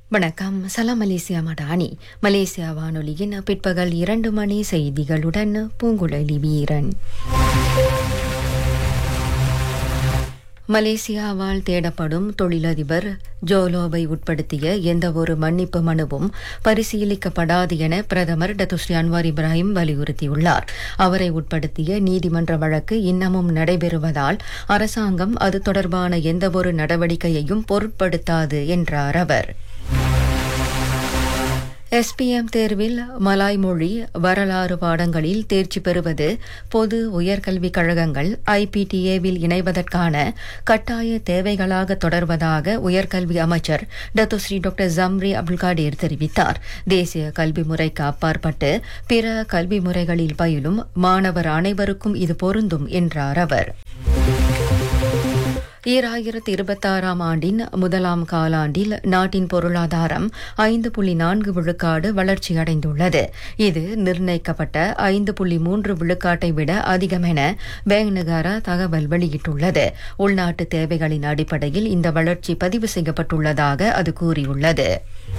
வணக்கம் சலாம் Malaysia Madani Malaysia வானொலியின் பிற்பகல் இரண்டு மணி செய்திகளுடன் பூங்குழலி வீரன் மலேசியாவால் தேடப்படும் தொழிலதிபர் ஜோலோவை உட்படுத்திய எந்தவொரு மன்னிப்பு மனுவும் பரிசீலிக்கப்படாது என பிரதமர் டத்துஸ்ரீ அன்வார் இப்ராஹிம் வலியுறுத்தியுள்ளார் அவரை உட்படுத்திய நீதிமன்ற வழக்கு இன்னமும் நடைபெறுவதால் அரசாங்கம் அது தொடர்பான எந்தவொரு நடவடிக்கையையும் பொருட்படுத்தாது என்றார் அவர் எஸ்பிஎம் தேர்வில் மலாய் மொழி வரலாறு பாடங்களில் தேர்ச்சி பெறுவது பொது உயர்கல்விக் கழகங்கள் ஐபிடிஏவில் இணைவதற்கான கட்டாய தேவைகளாக தொடர்வதாக உயர்கல்வி அமைச்சர் டத்துஸ்ரீ டாக்டர் ஜம்ரி அப்துல்காடீர் தெரிவித்தார் தேசிய கல்வி முறைக்கு அப்பாற்பட்டு பிற கல்வி முறைகளில் பயிலும் மாணவர் அனைவருக்கும் இது பொருந்தும் என்றார் அவர் ஈராயிரத்து இருபத்தாறாம் ஆண்டின் முதலாம் காலாண்டில் நாட்டின் பொருளாதாரம் ஐந்து புள்ளி நான்கு விழுக்காடு வளர்ச்சியடைந்துள்ளது இது நிர்ணயிக்கப்பட்ட ஐந்து புள்ளி மூன்று விழுக்காட்டை விட அதிகம் என பேங்க் நகாரா தகவல் வெளியிட்டுள்ளது உள்நாட்டு தேவைகளின் அடிப்படையில் இந்த வளர்ச்சி பதிவு செய்யப்பட்டுள்ளதாக அது கூறியுள்ளது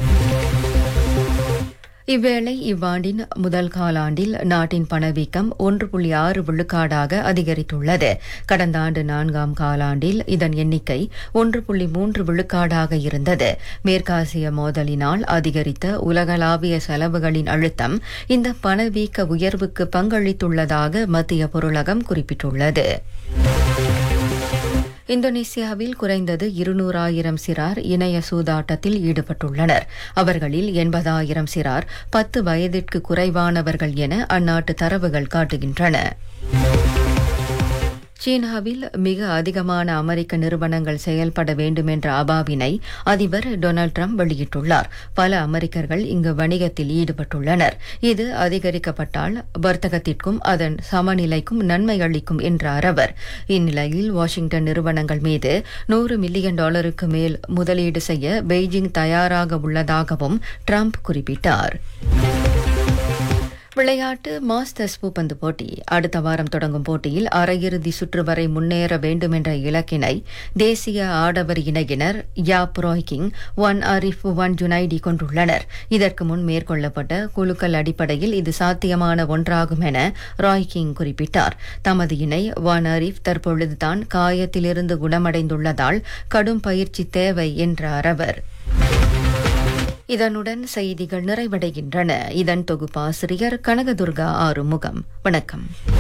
இவ்வேளை இவ்வாண்டின் முதல் காலாண்டில் நாட்டின் பணவீக்கம் ஒன்று புள்ளி ஆறு விழுக்காடாக அதிகரித்துள்ளது கடந்த ஆண்டு நான்காம் காலாண்டில் இதன் எண்ணிக்கை ஒன்று புள்ளி மூன்று விழுக்காடாக இருந்தது மேற்காசிய மோதலினால் அதிகரித்த உலகளாவிய செலவுகளின் அழுத்தம் இந்த பணவீக்க உயர்வுக்கு பங்களித்துள்ளதாக மத்திய பொருளகம் குறிப்பிட்டுள்ளது இந்தோனேசியாவில் குறைந்தது இருநூறாயிரம் சிறார் இணைய சூதாட்டத்தில் ஈடுபட்டுள்ளனர் அவர்களில் எண்பதாயிரம் சிறார் பத்து வயதிற்கு குறைவானவர்கள் என அந்நாட்டு தரவுகள் காட்டுகின்றன சீனாவில் மிக அதிகமான அமெரிக்க நிறுவனங்கள் செயல்பட வேண்டும் என்ற அபாவினை அதிபர் டொனால்டு டிரம்ப் வெளியிட்டுள்ளார் பல அமெரிக்கர்கள் இங்கு வணிகத்தில் ஈடுபட்டுள்ளனர் இது அதிகரிக்கப்பட்டால் வர்த்தகத்திற்கும் அதன் சமநிலைக்கும் நன்மை அளிக்கும் என்றார் அவர் இந்நிலையில் வாஷிங்டன் நிறுவனங்கள் மீது நூறு மில்லியன் டாலருக்கு மேல் முதலீடு செய்ய பெய்ஜிங் தயாராக உள்ளதாகவும் டிரம்ப் குறிப்பிட்டார் விளையாட்டு மாஸ்டர்ஸ் பூப்பந்து போட்டி அடுத்த வாரம் தொடங்கும் போட்டியில் அரையிறுதி சுற்று வரை முன்னேற வேண்டும் என்ற இலக்கினை தேசிய ஆடவர் இணையினர் யாப் ரோய்கிங் ஒன் அரிஃப் ஒன் ஜுனைடி கொண்டுள்ளனர் இதற்கு முன் மேற்கொள்ளப்பட்ட குழுக்கள் அடிப்படையில் இது சாத்தியமான ஒன்றாகும் என ராய்கிங் குறிப்பிட்டார் தமது இணை ஒன் அரிஃப் தற்பொழுதுதான் காயத்திலிருந்து குணமடைந்துள்ளதால் கடும் பயிற்சி தேவை என்றார் அவர் இதனுடன் செய்திகள் நிறைவடைகின்றன இதன் தொகுப்பாசிரியர் கனகதுர்கா ஆறுமுகம் வணக்கம்